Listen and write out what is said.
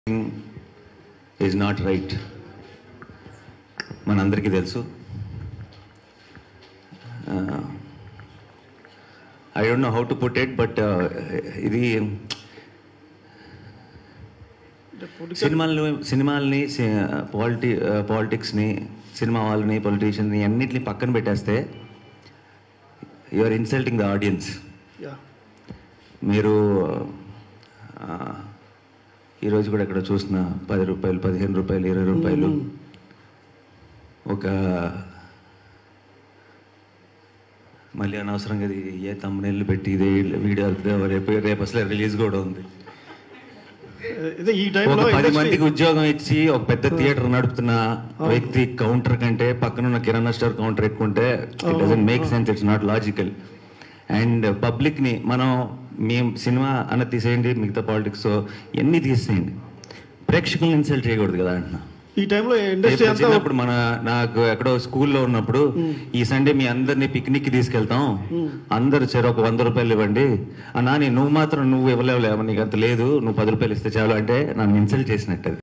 is not right మనందరికీ తెలుసు I don't know how to put it but ఇది సినిమాలను సినిమాల్ని పాలిటి పాలిటిక్స్ని సినిమా వాళ్ళని పొలిటీషియన్ని అన్నిటిని పక్కన పెట్టేస్తే you are insulting the audience yeah మీరు ఆ, ఈరోజు కూడా ఇక్కడ చూసిన పది రూపాయలు పదిహేను రూపాయలు ఇరవై రూపాయలు ఒక మళ్ళీ అనవసరంగా ఇది ఏ తమ్ముళ్ళు పెట్టి ఇదే వీడియో రేపు రేపు అసలు రిలీజ్ కూడా ఉంది ఇదే ఈ ఒక టైంలో పది ఇండస్ట్రీ మందికి ఉద్యోగం ఇచ్చి ఒక పెద్ద థియేటర్ నడుపుతున్న వ్యక్తి కౌంటర్ కంటే పక్కన ఉన్న కిరాణా స్టోర్ కౌంటర్ ఎక్కువ ఉంటే it doesn't make sense it's not logical and public ని మనం మేము సినిమా అన్న తీసేయండి మిగతా పాలిటిక్స్ ఎన్ని తీసేయండి ప్రేక్షకులను ఇన్సల్ట్ చేయకూడదు కదా అంటున్నా ఈ టైంలో ఇండస్ట్రీ రేపు అంతా చిన్నప్పుడు మన నాకు ఎక్కడో స్కూల్లో ఉన్నప్పుడు ఈ సండే మీ అందరినీ పిక్నిక్ కి తీసుకెళ్తాం అందరు సరే ఒక వంద రూపాయలు ఇవ్వండి ఆ నాని నువ్వు మాత్రం నువ్వు ఇవ్వలేవులే నీకు అంత లేదు నువ్వు పది రూపాయలు ఇస్తే చాలు అంటే నన్ను ఇన్సల్ట్ చేసినట్టు అది